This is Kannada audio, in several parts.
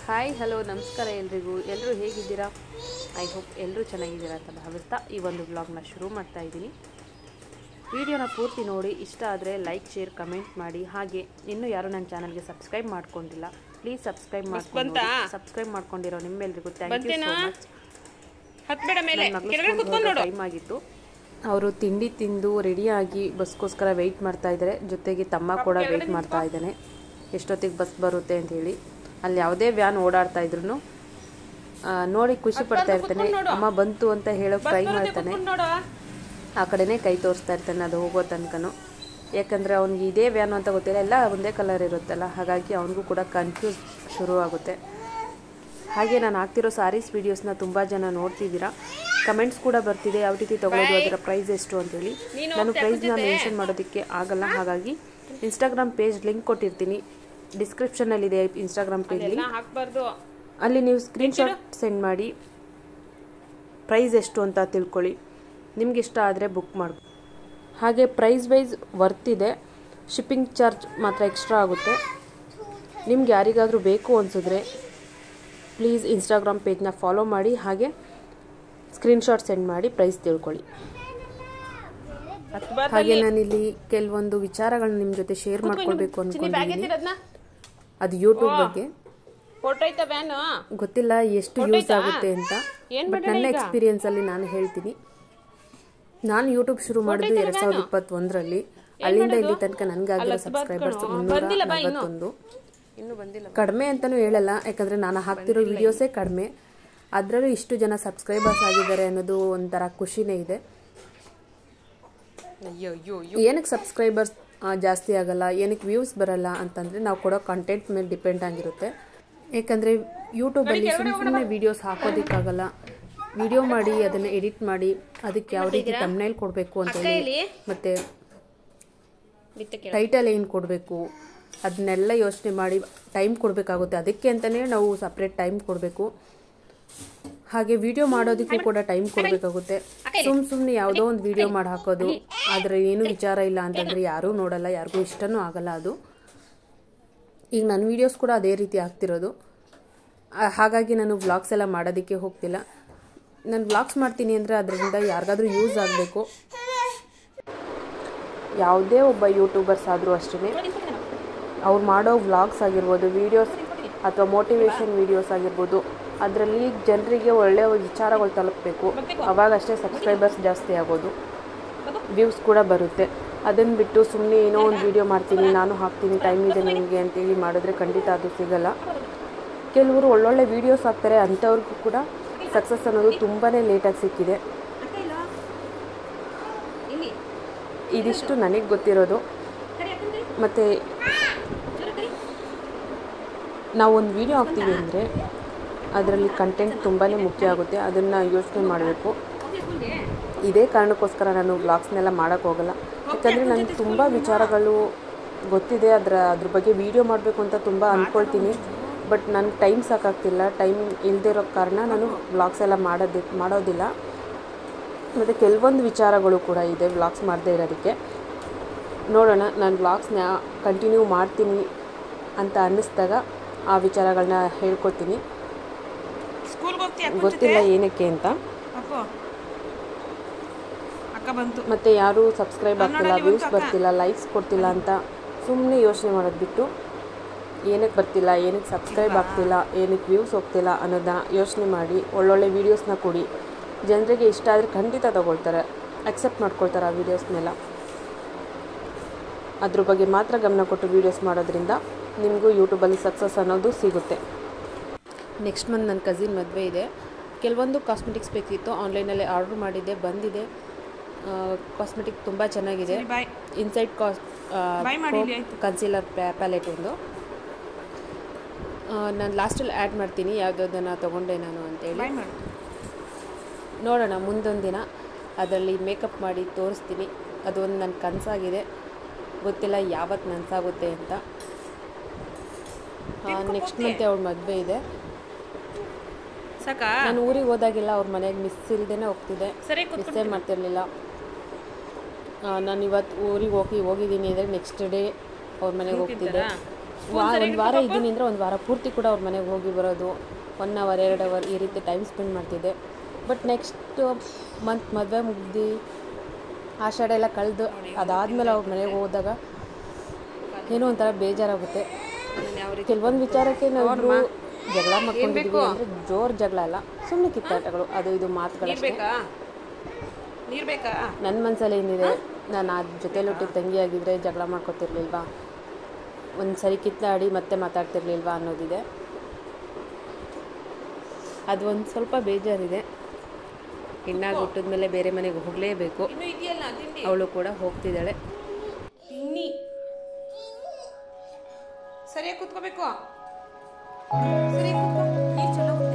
ಹಾಯ್ ಹಲೋ ನಮಸ್ಕಾರ ಎಲ್ರಿಗೂ ಎಲ್ಲರೂ ಹೇಗಿದ್ದೀರಾ ಐ ಹೋಪ್ ಎಲ್ಲರೂ ಚೆನ್ನಾಗಿದ್ದೀರಾ ಅಂತ ಭಾವಿಸ್ತಾ ಈ ಒಂದು ವ್ಲಾಗ್ನ ಶುರು ಮಾಡ್ತಾ ಇದ್ದೀನಿ ವಿಡಿಯೋನ ಪೂರ್ತಿ ನೋಡಿ ಇಷ್ಟ ಆದರೆ ಲೈಕ್ ಶೇರ್ ಕಮೆಂಟ್ ಮಾಡಿ ಹಾಗೆ ಇನ್ನೂ ಯಾರು ನನ್ನ ಚಾನಲ್ಗೆ ಸಬ್ಸ್ಕ್ರೈಬ್ ಮಾಡ್ಕೊಂಡಿಲ್ಲ ಪ್ಲೀಸ್ ಸಬ್ಸ್ಕ್ರೈಬ್ ಮಾಡ್ಕೊಂಡು ಸಬ್ಸ್ಕ್ರೈಬ್ ಮಾಡ್ಕೊಂಡಿರೋ ನಿಮ್ಮೆಲ್ರಿಗೂ ಥ್ಯಾಂಕ್ ಯು ಸೋ ಮಚ್ ಹತ್ಬೇಡ ಮೇಲೆ ಕೆಳಗಡೆ ಕುತ್ಕೊಂಡು ಮಗಳು ನೋಡು ಟೈಮ್ ಆಗಿತ್ತು ಅವರು ತಿಂಡಿ ತಿಂದು ರೆಡಿಯಾಗಿ ಬಸ್ಗೋಸ್ಕರ ವೆಯ್ಟ್ ಮಾಡ್ತಾ ಇದ್ದಾರೆ ಜೊತೆಗೆ ತಮ್ಮ ಕೂಡ ವೆಯ್ಟ್ ಮಾಡ್ತಾ ಇದ್ದಾನೆ ಎಷ್ಟೊತ್ತಿಗೆ ಬಸ್ ಬರುತ್ತೆ ಅಂತ ಹೇಳಿ ಅಲ್ಲಿ ಯಾವುದೇ ವ್ಯಾನ್ ಓಡಾಡ್ತಾ ಇದ್ರು ನೋಡಿ ಖುಷಿ ಪಡ್ತಾ ಇರ್ತಾನೆ ಅಮ್ಮ ಬಂತು ಅಂತ ಹೇಳೋಕೆ ಟ್ರೈ ಮಾಡ್ತಾನೆ ಕುತ್ಕೊಂಡು ನೋಡು ಆ ಕಡೆನೇ ಕೈ ತೋರಿಸ್ತಾ ಇರ್ತಾನೆ ಅದು ಹೋಗೋ ತನಕನೂ ಯಾಕಂದರೆ ಅವ್ನಿಗೆ ಇದೇ ವ್ಯಾನು ಅಂತ ಗೊತ್ತಿಲ್ಲ ಎಲ್ಲ ಒಂದೇ ಕಲರ್ ಇರುತ್ತಲ್ಲ ಹಾಗಾಗಿ ಅವನಿಗೂ ಕೂಡ ಕನ್ಫ್ಯೂಸ್ ಶುರು ಆಗುತ್ತೆ ಹಾಗೆ ನಾನು ಹಾಕ್ತಿರೋ ಸಾರೀಸ್ ವೀಡಿಯೋಸ್ನ ತುಂಬ ಜನ ನೋಡ್ತಿದ್ದೀರಾ ಕಮೆಂಟ್ಸ್ ಕೂಡ ಬರ್ತಿದೆ ಯಾವ ರೀತಿ ತಗೊಳ್ಳೋದು ಅದರ ಪ್ರೈಸ್ ಎಷ್ಟು ಅಂತೇಳಿ ನಾನು ಪ್ರೈಸ್ನ ಮೆನ್ಷನ್ ಮಾಡೋದಕ್ಕೆ ಆಗಲ್ಲ ಹಾಗಾಗಿ ಇನ್ಸ್ಟಾಗ್ರಾಮ್ ಪೇಜ್ ಲಿಂಕ್ ಕೊಟ್ಟಿರ್ತೀನಿ ಡಿಸ್ಕ್ರಿಪ್ಷನಲ್ಲಿದೆ ಇನ್ಸ್ಟಾಗ್ರಾಮ್ ಪೇಜ್ ಲಿಂಕ್ ನಾ ಹಾಕ್ಬಾರ್ದು ಅಲ್ಲಿ ನೀವು ಸ್ಕ್ರೀನ್ಶಾಟ್ ಸೆಂಡ್ ಮಾಡಿ ಪ್ರೈಸ್ ಎಷ್ಟು ಅಂತ ತಿಳ್ಕೊಳ್ಳಿ ನಿಮ್ಗೆ ಇಷ್ಟ ಆದರೆ ಬುಕ್ ಮಾಡಿ ಹಾಗೆ ಪ್ರೈಸ್ ವೈಸ್ ವರ್ತ್ ಇದೆ ಶಿಪ್ಪಿಂಗ್ ಚಾರ್ಜ್ ಮಾತ್ರ ಎಕ್ಸ್ಟ್ರಾ ಆಗುತ್ತೆ ನಿಮ್ಗೆ ಯಾರಿಗಾದರೂ ಬೇಕು ಅನಿಸಿದ್ರೆ ಪ್ಲೀಸ್ ಇನ್ಸ್ಟಾಗ್ರಾಮ್ ಪೇಜ್ನ ಫಾಲೋ ಮಾಡಿ ಹಾಗೆ ಸ್ಕ್ರೀನ್ಶಾಟ್ ಸೆಂಡ್ ಮಾಡಿ ಪ್ರೈಸ್ ತಿಳ್ಕೊಳ್ಳಿ ಹತ್ಬಾರ್ದು ಹಾಗೆ ನಾನಿಲ್ಲಿ ಕೆಲವೊಂದು ವಿಚಾರಗಳನ್ನ ನಿಮ್ಮ ಜೊತೆ ಶೇರ್ ಮಾಡ್ಕೊಳ್ಬೇಕು ಚಿನ್ನಿ ಬ್ಯಾಗ್ ಅನ್ಕೊಂಡಿದ್ದೀನಿ ಎತ್ತಿರೋದ್ನ ಅದು ಯೂಟ್ಯೂಬ್ ಬಗ್ಗೆ ಹೊರ್ಟೋಯ್ತಾ ವ್ಯಾನು ಗೊತ್ತಿಲ್ಲ ಎಷ್ಟು ಯೂಸ್ ಆಗುತ್ತೆ ಅಂತ ಏನ್ ಬಟ್ ನನ್ನ ಎಕ್ಸ್ಪೀರಿಯನ್ಸ್ ಅಲ್ಲಿ ನಾನು ಹೇಳ್ತೀನಿ ನಾನು ಯೂಟ್ಯೂಬ್ ಶುರು ಮಾಡಿದ್ದು ಎರಡ್ ಸಾವಿರದ ಇಪ್ಪತ್ತೊಂದರಲ್ಲಿ ಅಲ್ಲಿಂದ ಇಲ್ಲಿ ತನಕ ನನಗಾಗಿರೋ ಸಬ್ಸ್ಕ್ರೈಬರ್ಸ್ ಮುನ್ನೂರ ನಲವತ್ತೊಂದು ಇನ್ನೂ ಬಂದಿಲ್ಲ ಕಡಿಮೆ ಅಂತಾನೂ ಹೇಳಲ್ಲ ಯಾಕಂದ್ರೆ ನಾನು ಹಾಕ್ತಿರೋ ವಿಡಿಯೋಸೇ ಕಡಿಮೆ ಅದರಲ್ಲೂ ಇಷ್ಟು ಜನ ಸಬ್ಸ್ಕ್ರೈಬರ್ಸ್ ಆಗಿದ್ದಾರೆ ಅನ್ನೋದು ಒಂಥರ ಖುಷಿನೇ ಇದೆ ಅಯ್ಯೋ ಅಯ್ಯೋ ಅಯ್ಯೋ ಏನಕ್ಕೆ ಸಬ್ಸ್ಕ್ರೈಬರ್ಸ್ ಜಾಸ್ತಿ ಆಗಲ್ಲ ಏನಕ್ಕೆ ವ್ಯೂಸ್ ಬರಲ್ಲ ಅಂತಂದರೆ ನಾವು ಕೊಡೋ ಕಂಟೆಂಟ್ ಮೇಲೆ ಡಿಪೆಂಡ್ ಆಗಿರುತ್ತೆ ಯಾಕಂದರೆ ಯೂಟ್ಯೂಬಲ್ಲಿ ಸುಮ್ಮನೆ ಸುಮ್ಮನೆ ವೀಡಿಯೋಸ್ ಹಾಕೋದಕ್ಕಾಗಲ್ಲ ವಿಡಿಯೋ ಮಾಡಿ ಅದನ್ನು ಎಡಿಟ್ ಮಾಡಿ ಅದಕ್ಕೆ ಯಾವ ರೀತಿ ತಮ್ನೈಲ್ ಕೊಡಬೇಕು ಅಂತ ಹೇಳಿ ಇಲ್ಲಿ ಮತ್ತು ಬಿತ್ತ ಕೆಳ ಟೈಟಲ್ ಏನು ಕೊಡಬೇಕು ಅದನ್ನೆಲ್ಲ ಯೋಚನೆ ಮಾಡಿ ಟೈಮ್ ಕೊಡಬೇಕಾಗುತ್ತೆ ಅದಕ್ಕೆ ಅಂತಲೇ ನಾವು ಸಪ್ರೇಟ್ ಟೈಮ್ ಕೊಡಬೇಕು ಹಾಗೆ ವಿಡಿಯೋ ಮಾಡೋದಕ್ಕೂ ಕೂಡ ಟೈಮ್ ಕೊಡಬೇಕಾಗುತ್ತೆ ಸುಮ್ ಸುಮ್ಮನೆ ಯಾವುದೋ ಒಂದು ವಿಡಿಯೋ ಮಾಡಿ ಹಾಕೋದು ಆದರೆ ಏನು ವಿಚಾರ ಇಲ್ಲ ಅಂತಂದರೆ ಯಾರೂ ನೋಡಲ್ಲ ಯಾರಿಗೂ ಇಷ್ಟನೂ ಆಗಲ್ಲ ಅದು ಈಗ ನನ್ನ ವೀಡಿಯೋಸ್ ಕೂಡ ಅದೇ ರೀತಿ ಆಗ್ತಿರೋದು ಆ, ಹಾಗಾಗಿ ನಾನು ವ್ಲಾಗ್ಸ್ ಎಲ್ಲ ಮಾಡೋದಕ್ಕೆ ಹೋಗ್ತಿಲ್ಲ ನಾನು ವ್ಲಾಗ್ಸ್ ಮಾಡ್ತೀನಿ ಅಂದರೆ ಅದರಿಂದ ಯಾರಿಗಾದ್ರೂ ಯೂಸ್ ಆಗಬೇಕು ಯಾವುದೇ ಒಬ್ಬ ಯೂಟ್ಯೂಬರ್ಸ್ ಆದರೂ ಅಷ್ಟೇ ಅವ್ರು ಮಾಡೋ ವ್ಲಾಗ್ಸ್ ಆಗಿರ್ಬೋದು ವೀಡಿಯೋಸ್ ಅಥವಾ ಮೋಟಿವೇಶನ್ ವೀಡಿಯೋಸ್ ಆಗಿರ್ಬೋದು ಅದರಲ್ಲಿ ಜನರಿಗೆ ಒಳ್ಳೆಯ ವಿಚಾರಗಳು ತಲುಪಬೇಕು ಅವಾಗಷ್ಟೇ ಸಬ್ಸ್ಕ್ರೈಬರ್ಸ್ ಜಾಸ್ತಿ ಆಗೋದು ವ್ಯೂಸ್ ಕೂಡ ಬರುತ್ತೆ ಅದನ್ನು ಬಿಟ್ಟು ಸುಮ್ಮನೆ ಏನೋ ಒಂದು ವೀಡಿಯೋ ಮಾಡ್ತೀನಿ ನಾನು ಹಾಕ್ತೀನಿ ಟೈಮ್ ಇದೆ ನನಗೆ ಅಂತೇಳಿ ಮಾಡಿದ್ರೆ ಖಂಡಿತ ಅದು ಸಿಗಲ್ಲ ಕೆಲವರು ಒಳ್ಳೊಳ್ಳೆ ವೀಡಿಯೋಸ್ ಹಾಕ್ತಾರೆ ಅಂಥವ್ರಿಗೂ ಕೂಡ ಸಕ್ಸಸ್ ಅನ್ನೋದು ತುಂಬಾ ಲೇಟಾಗಿ ಸಿಕ್ಕಿದೆ ಇಲ್ಲಿ ಇದಿಷ್ಟು ನನಗೆ ಗೊತ್ತಿರೋದು ಮತ್ತು ನಾವು ಒಂದು ವಿಡಿಯೋ ಹಾಕ್ತೀವಿ ಅಂದರೆ ಅದರಲ್ಲಿ ಕಂಟೆಂಟ್ ತುಂಬಾ ಮುಖ್ಯ ಆಗುತ್ತೆ ಅದನ್ನು ಯೋಚನೆ ಮಾಡಬೇಕು ಇದೇ ಕಾರಣಕ್ಕೋಸ್ಕರ ನಾನು ವ್ಲಾಗ್ಸ್ನೆಲ್ಲ ಮಾಡೋಕ್ಕೆ ಹೋಗಲ್ಲ ಯಾಕಂದರೆ ನನಗೆ ತುಂಬ ವಿಚಾರಗಳು ಗೊತ್ತಿದೆ ಅದರ ಅದ್ರ ಬಗ್ಗೆ ವಿಡಿಯೋ ಮಾಡಬೇಕು ಅಂತ ತುಂಬ ಅಂದ್ಕೊಳ್ತೀನಿ ಬಟ್ ನನಗೆ ಟೈಮ್ ಸಾಕಾಗ್ತಿಲ್ಲ ಟೈಮ್ ಇಲ್ಲದೆ ಇರೋ ಕಾರಣ ನಾನು ವ್ಲಾಗ್ಸ್ ಎಲ್ಲ ಮಾಡೋದಿ ಮಾಡೋದಿಲ್ಲ ಮತ್ತು ಕೆಲವೊಂದು ವಿಚಾರಗಳು ಕೂಡ ಇದೆ ವ್ಲಾಗ್ಸ್ ಮಾಡದೇ ಇರೋದಕ್ಕೆ ನೋಡೋಣ ನಾನು ವ್ಲಾಗ್ಸ್ನ ಕಂಟಿನ್ಯೂ ಮಾಡ್ತೀನಿ ಅಂತ ಅನ್ನಿಸ್ದಾಗ ಆ ವಿಚಾರಗಳನ್ನ ಹೇಳ್ಕೊತೀನಿ ಸ್ಕೂಲ್ಗೆ ಹೋಗ್ತೀಯ ಗೊತ್ತಿಲ್ಲ ಏನಕ್ಕೆ ಅಂತ ಅಪ್ಪು ಅಕ್ಕ ಬಂತು ಮತ್ತು ಯಾರೂ ಸಬ್ಸ್ಕ್ರೈಬ್ ಆಗ್ತಿಲ್ಲ ವ್ಯೂಸ್ ಬರ್ತಿಲ್ಲ ಲೈಕ್ಸ್ ಕೊಡ್ತಿಲ್ಲ ಅಂತ ಸುಮ್ಮನೆ ಯೋಚನೆ ಮಾಡೋದು ಬಿಟ್ಟು ಏನಕ್ಕೆ ಬರ್ತಿಲ್ಲ ಏನಕ್ಕೆ ಸಬ್ಸ್ಕ್ರೈಬ್ ಆಗ್ತಿಲ್ಲ ಏನಕ್ಕೆ ವ್ಯೂಸ್ ಹೋಗ್ತಿಲ್ಲ ಅನ್ನೋದನ್ನ ಯೋಚನೆ ಮಾಡಿ ಒಳ್ಳೊಳ್ಳೆ ವೀಡಿಯೋಸ್ನ ಕೊಡಿ ಜನರಿಗೆ ಇಷ್ಟ ಆದರೆ ಖಂಡಿತ ತಗೊಳ್ತಾರೆ ಅಕ್ಸೆಪ್ಟ್ ಮಾಡ್ಕೊಳ್ತಾರೆ ಆ ವೀಡಿಯೋಸ್ನೆಲ್ಲ ಅದ್ರ ಬಗ್ಗೆ ಮಾತ್ರ ಗಮನ ಕೊಟ್ಟು ವೀಡಿಯೋಸ್ ಮಾಡೋದ್ರಿಂದ ನಿಮಗೂ ಯೂಟ್ಯೂಬಲ್ಲಿ ಸಕ್ಸಸ್ ಅನ್ನೋದು ಸಿಗುತ್ತೆ ನೆಕ್ಸ್ಟ್ ಮಂತ್ ನನ್ನ ಕಸಿನ್ ಮದುವೆ ಇದೆ ಕೆಲವೊಂದು ಕಾಸ್ಮೆಟಿಕ್ಸ್ ಬೇಕಿತ್ತು ಆನ್ಲೈನಲ್ಲೇ ಆರ್ಡ್ರ್ ಮಾಡಿದ್ದೆ ಬಂದಿದೆ ಕಾಸ್ಮೆಟಿಕ್ ತುಂಬ ಚೆನ್ನಾಗಿದೆ ಬಾಯ್ ಇನ್ಸೈಡ್ ಕಾಸ್ Buy ಮಾಡಿ ಇಲ್ಲಿ ಆಯ್ತು. ಕನ್ಸೀಲರ್ ಪ್ಯಾಲೆಟ್ ಒಂದು ನಾನು ಲಾಸ್ಟಲ್ಲಿ ಆ್ಯಡ್ ಮಾಡ್ತೀನಿ ಯಾವುದನ್ನು ತೊಗೊಂಡೆ ನಾನು ಅಂತೇಳಿ ಬಾಯ್ ಮಾಡು ನೋಡೋಣ ಮುಂದೊಂದು ದಿನ ಅದರಲ್ಲಿ ಮೇಕಪ್ ಮಾಡಿ ತೋರಿಸ್ತೀನಿ ಅದೊಂದು ನನ್ನ ಕನಸಾಗಿದೆ ಗೊತ್ತಿಲ್ಲ ಯಾವತ್ತು ನನಸಾಗುತ್ತೆ ಅಂತ ನೆಕ್ಸ್ಟ್ ಮಂತ್ ಅವ್ಳ ಮದುವೆ ಇದೆ ಸಾಕಾ ನಾನು ಊರಿಗೆ ಹೋದಾಗೆಲ್ಲ ಅವ್ರ ಮನೆಗೆ ಮಿಸ್ ಇಲ್ದೇನೆ ಹೋಗ್ತಿದ್ದೆ ಸರಿ ಮಿಸ್ಸೇ ಮಾಡ್ತಿರ್ಲಿಲ್ಲ ನಾನು ಇವತ್ತು ಊರಿಗೆ ಹೋಗಿ ಹೋಗಿದ್ದೀನಿ ಅಂದರೆ ನೆಕ್ಸ್ಟ್ ಡೇ ಅವ್ರ ಮನೆಗೆ ಹೋಗ್ತಿದ್ದೆ ವಾ ಒಂದು ವಾರ ಇದ್ದೀನಿ ಅಂದರೆ ಒಂದು ವಾರ ಪೂರ್ತಿ ಕೂಡ ಅವ್ರ ಮನೆಗೆ ಹೋಗಿ ಬರೋದು ಒನ್ ಅವರ್ ಎರಡು ಅವರ್ ಈ ರೀತಿ ಟೈಮ್ ಸ್ಪೆಂಡ್ ಮಾಡ್ತಿದ್ದೆ ಬಟ್ ನೆಕ್ಸ್ಟ್ ಮಂತ್ ಮದುವೆ ಮುಗ್ದು ಆಷಾಢ ಎಲ್ಲ ಕಳೆದು ಅದಾದಮೇಲೆ ಅವ್ರ ಮನೆಗೆ ಹೋದಾಗ ಏನೋ ಒಂಥರ ಬೇಜಾರಾಗುತ್ತೆ ಕೆಲವೊಂದು ವಿಚಾರಕ್ಕೆ ನಾವು ಜಗಳ ಮಾಡ್ಕೊಂಡಿದ್ವಿ ಅಂದರೆ ಜೋರು ಜಗಳ ಅಲ್ಲ ಸುಮ್ಮನೆ ಕಿತ್ತಾಟಗಳು ಅದು ಇದು ಮಾತುಗಳಷ್ಟೇ ಬೇಕಾ ನೀರು ಬೇಕಾ ನನ್ನ ಮನಸ್ಸಲ್ಲಿ ಏನಿದೆ ನಾನು ಆ ಜೊತೆಲಿ ಹುಟ್ಟಿದ ತಂಗಿ ಆಗಿದ್ರೆ ಜಗಳ ಮಾಡ್ಕೊತಿರ್ಲಿಲ್ವಾ ಒಂದು ಸರಿ ಕಿತ್ತಾಡಿ ಮತ್ತೆ ಮಾತಾಡ್ತಿರ್ಲಿಲ್ವಾ ಅನ್ನೋದಿದೆ ಅದು ಒಂದು ಸ್ವಲ್ಪ ಬೇಜಾರಿದೆ ಹೆಣ್ಣಾಗಿ ಹುಟ್ಟಿದ ಮೇಲೆ ಬೇರೆ ಮನೆಗೆ ಹೋಗಲೇಬೇಕು ಇನ್ನೂ ಇದೆಯಲ್ಲ ತಿಂಡಿ ಅವಳು ಕೂಡ ಹೋಗ್ತಿದ್ದಾಳೆ ತಿನ್ನಿ ಸರಿಯಾಗಿ ಕೂತ್ಕೋಬೇಕು ಸರಿಯಾಗಿ ಕೂತ್ಕೋ ನೀರು ಚಲೋ ಹೋಗುತ್ತೆ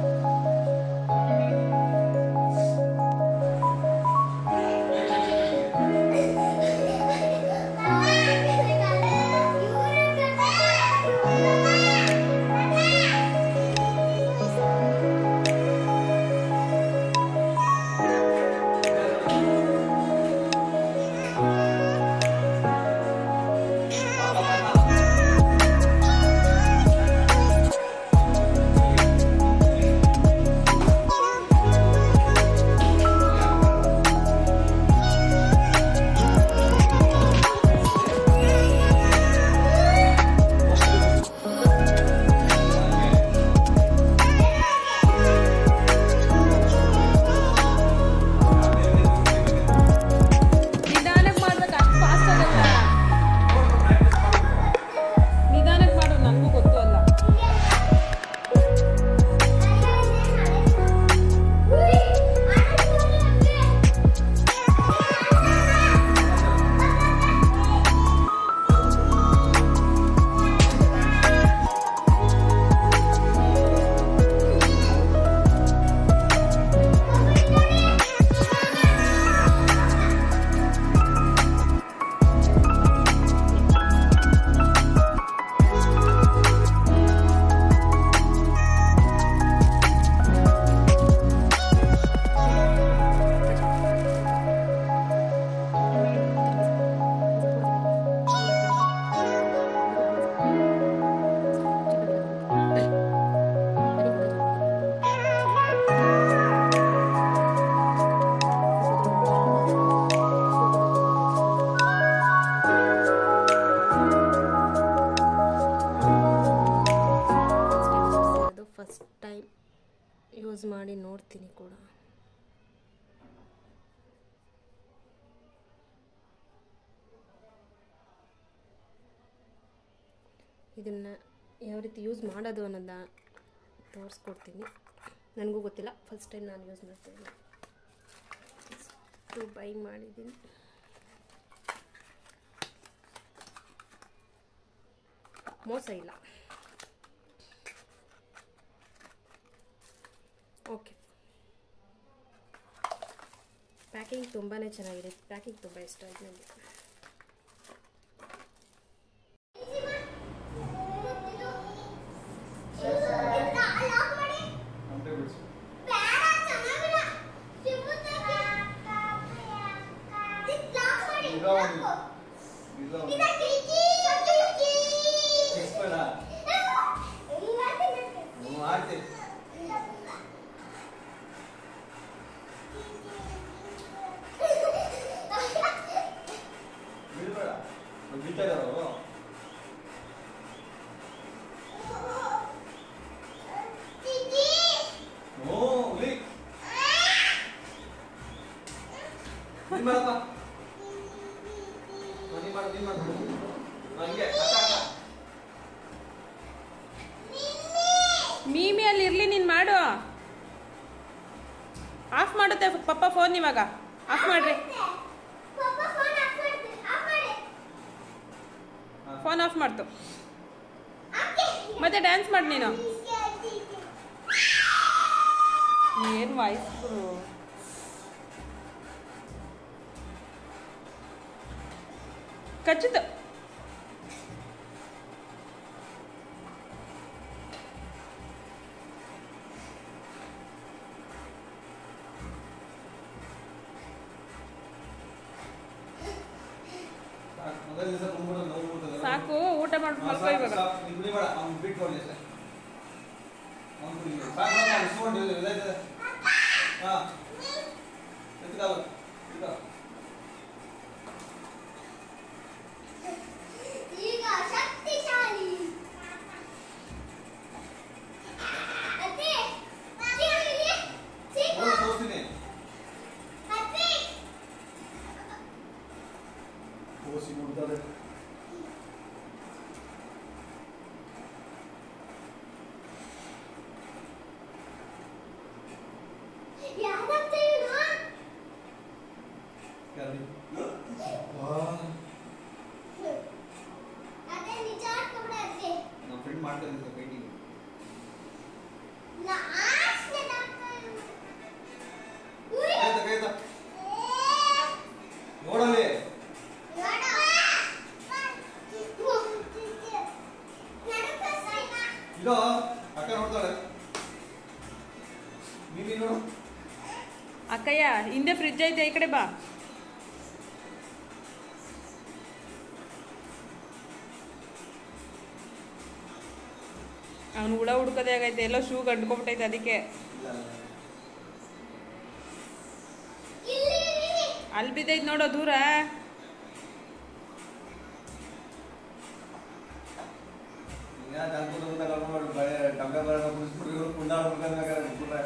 ನಿಧಾನಕ್ಕೆ ಮಾಡ್ಬೇಕು ಅಷ್ಟು ಫಾಸ್ಟ್ ಆಗಲ್ಲ ನಿಧಾನಕ್ಕೆ ಮಾಡು ನನಗೂ ಗೊತ್ತು ಅಲ್ಲ ಅದು ಫಸ್ಟ್ ಟೈಮ್ ಯೂಸ್ ಮಾಡಿ ನೋಡ್ತೀನಿ ಕೂಡ ಇದನ್ನು ಯಾವ ರೀತಿ ಯೂಸ್ ಮಾಡೋದು ಅನ್ನೋದನ್ನ ತೋರಿಸ್ಕೊಡ್ತೀನಿ ನನಗೂ ಗೊತ್ತಿಲ್ಲ ಫಸ್ಟ್ ಟೈಮ್ ನಾನು ಯೂಸ್ ಮಾಡ್ತಾಯಿದ್ದೀನಿ ಇಷ್ಟು ಬೈ ಮಾಡಿದ್ದೀನಿ ಮೋಸ ಇಲ್ಲ ಓಕೆ ಪ್ಯಾಕಿಂಗ್ ತುಂಬಾ ಚೆನ್ನಾಗಿದೆ ಪ್ಯಾಕಿಂಗ್ ತುಂಬ ಇಷ್ಟ ಆಯ್ತು ನನಗೆ ಮೀಮಿ ಅಲ್ಲಿ ಇರ್ಲಿ ನೀನ್ ಮಾಡು ಆಫ್ ಮಾಡುತ್ತೆ ಪಪ್ಪ ಫೋನ್ ಇವಾಗ ಆಫ್ ಮಾಡ್ರಿ ಫೋನ್ ಆಫ್ ಮಾಡ್ತು ಮತ್ತೆ ಡ್ಯಾನ್ಸ್ ಮಾಡಿ ನೀನು ಏನ್ ವಾಯ್ಸ್ ಖಚಿತ ಸಾಕು ಊಟ ಮಾಡ್ಬಿಟ್ಟು ಹಾ, ಮಲ್ಕೋ ಸಾಕು, ಇವಾಗ ಸಾಕು. ನೀನ್ ಕುಡಿಬೇಡ, ಅವ್ನ್ ಬಿಟ್ಟು ಹೋಗ್ಲಿ ಅಷ್ಟೇ. ಅವ್ನ್ ಕುಡಿಲಿ. ಸಾಕು, ಸಾಕು, ಅವ್ನ್ ಇಸ್ಕೊಂಡು ಇದು- ಇದಾಯ್ತದೆ. ಹಾ. ಎತ್ಕಾಲು, ಎತ್ಕೋ. ಈಗ ಶಕ್ತಿಶಾಲಿ ಅತ್ತೆ ಚಿಕ್ಕಿ ಚಿಕ್ಕ ಹೋಗು, ತೋರ್ಸ್ತೀನಿ. ಅತ್ತೆ ಓಸಿ ಮುಡ್ದದೆ. ಯಾವತ್ತೆ ಇವನು ಕರ್ರಿ. ಅದೇ ನಿಜ ಆಡ್ಕೊಂಡ್ರೆ ಅತ್ತೆ ನಮ್ಮ ಫ್ರೆಂಡ್ ಮಾಡ್ತಾ ಇದ್ದ ಪೇಂಟಿಂಗ್ ಲಾಸ್ಟ್ ನೆನಪು ಉಯ್ ಕೈತ ಕೈತ ನೋಡಲ್ಲಿ ಇದೋ ಅಕ್ಕ ನೋಡ್ತಾಳೆ ನೀವಿ ನೋಡು ಅಕ್ಕಯ್ಯ ಹಿಂದೆ ಫ್ರಿಜ್ ಐತೆ ಈ ಕಡೆ ಬಾ ಅವ್ನು ಹುಳ ಹುಡ್ಕೋದೇ ಆಗೈತೆ ಎಲ್ಲೋ ಶೂ ಗಂಟ್ಕೊಂಬಿಟ್ಟೈತೆ ಅದಕ್ಕೆ ಇಲ್ಲ ಇಲ್ಲ ಅಲ್ಲಿ ಬಿದ್ದೈತೆ ನೋಡೋ ದೂರ ಈಗ ಅನ್ಕೊಂಡು ಅಂತ ಕರ್ಕೊಂಡು ಬಳೆ ಟಂಗ ಬರೋಣ ಮುಗಿಸ್ಬಿಟ್ರು ಕುಂಡಾಳ ಮುಗಿದ್ರೆ ಬಿಟ್ಬಿಟ್ರೆ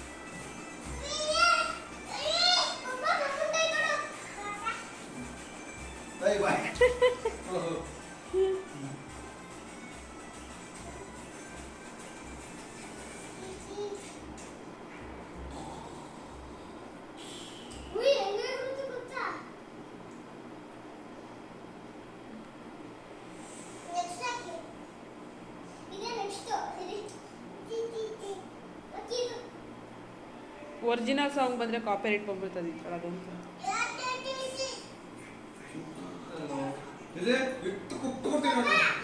ಬೈ ಬಾಯ್ ಒರಿಜಿನಲ್ ಸಾಂಗ್ ಬಂದರೆ ಕಾಪಿ ರೇಟ್ ಬಂದ್ಬಿಡ್ತದೆ ಅದೊಂದು ಇದೆ ಇಟ್ಟು ಕುಟ್ಟು ಕೊಡ್ತೀನಿ ನೋಡಿ